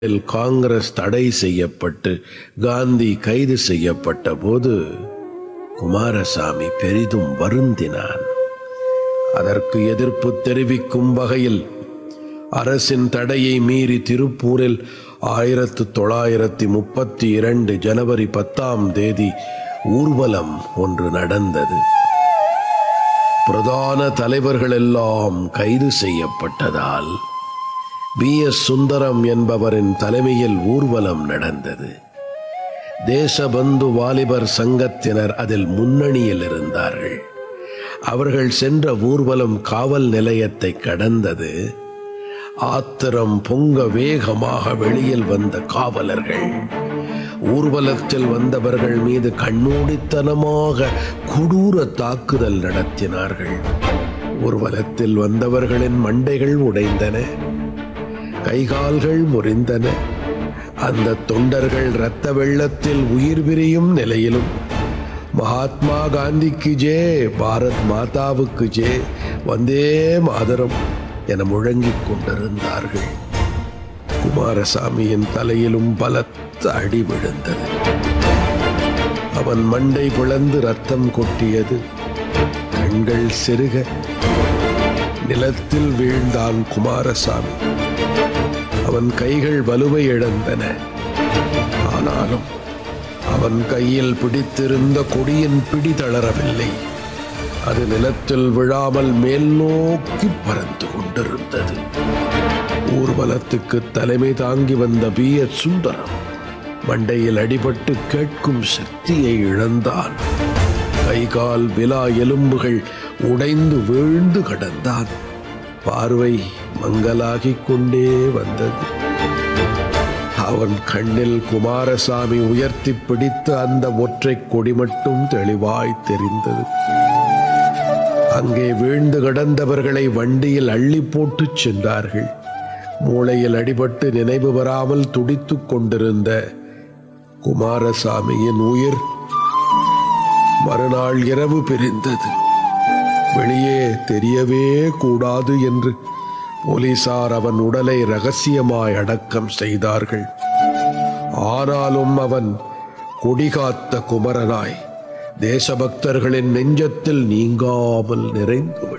காங்கிரஸ் தடை செய்யப்பட்டு காந்தி கைது செய்யப்பட்ட போது குமாரசாமி பெரிதும் வருந்தினான் அதற்கு எதிர்ப்பு தெரிவிக்கும் வகையில் அரசின் தடையை மீறி திருப்பூரில் ஆயிரத்து தொள்ளாயிரத்தி முப்பத்தி இரண்டு ஜனவரி பத்தாம் தேதி ஊர்வலம் ஒன்று நடந்தது பிரதான தலைவர்கள் எல்லாம் கைது செய்யப்பட்டதால் பி எஸ் சுந்தரம் என்பவரின் தலைமையில் ஊர்வலம் நடந்தது தேசபந்து வாலிபர் சங்கத்தினர் அதில் முன்னணியில் இருந்தார்கள் அவர்கள் சென்ற ஊர்வலம் காவல் நிலையத்தை கடந்தது ஆத்திரம் பொங்க வேகமாக வெளியில் வந்த காவலர்கள் ஊர்வலத்தில் வந்தவர்கள் மீது கண்ணூடித்தனமாக கொடூர தாக்குதல் நடத்தினார்கள் ஊர்வலத்தில் வந்தவர்களின் மண்டைகள் உடைந்தன கைகால்கள் முறிந்தன அந்த தொண்டர்கள் இரத்த வெள்ளத்தில் உயிர் பிரியும் நிலையிலும் மகாத்மா காந்திக்கு ஜே பாரத் மாதாவுக்கு ஜே வந்தே மாதரம் என முழங்கிக் கொண்டிருந்தார்கள் குமாரசாமியின் தலையிலும் பலத்த அடி விழுந்தது அவன் மண்டை பிளந்து ரத்தம் கொட்டியது கண்கள் செருக நிலத்தில் வீழ்ந்தான் குமாரசாமி அவன் கைகள் வலுவை இழந்தன ஆனாலும் அவன் கையில் பிடித்திருந்த கொடியின் பிடி தளரவில்லை அது நிலத்தில் விழாமல் மேல் நோக்கி பறந்து கொண்டிருந்தது ஊர்வலத்துக்கு தலைமை தாங்கி வந்த பி எஸ் சுந்தரம் மண்டையில் அடிபட்டு கேட்கும் சக்தியை இழந்தான் கைகால் விலா எலும்புகள் உடைந்து வீழ்ந்து கிடந்தான் பார்வை மங்கலாகிக் கொண்டே வந்தது அவன் கண்ணில் குமாரசாமி உயர்த்தி பிடித்த அந்த ஒற்றை கொடி மட்டும் தெளிவாய் தெரிந்தது அங்கே வீழ்ந்து கிடந்தவர்களை வண்டியில் அள்ளி போட்டுச் சென்றார்கள் மூளையில் அடிபட்டு நினைவு வராமல் துடித்துக் கொண்டிருந்த குமாரசாமியின் உயிர் மறுநாள் இரவு பிரிந்தது வெளியே தெரியவே கூடாது என்று போலீசார் அவன் உடலை ரகசியமாய் அடக்கம் செய்தார்கள் ஆனாலும் அவன் கொடிகாத்த குமரனாய் தேசபக்தர்களின் நெஞ்சத்தில் நீங்காமல் நிறைந்து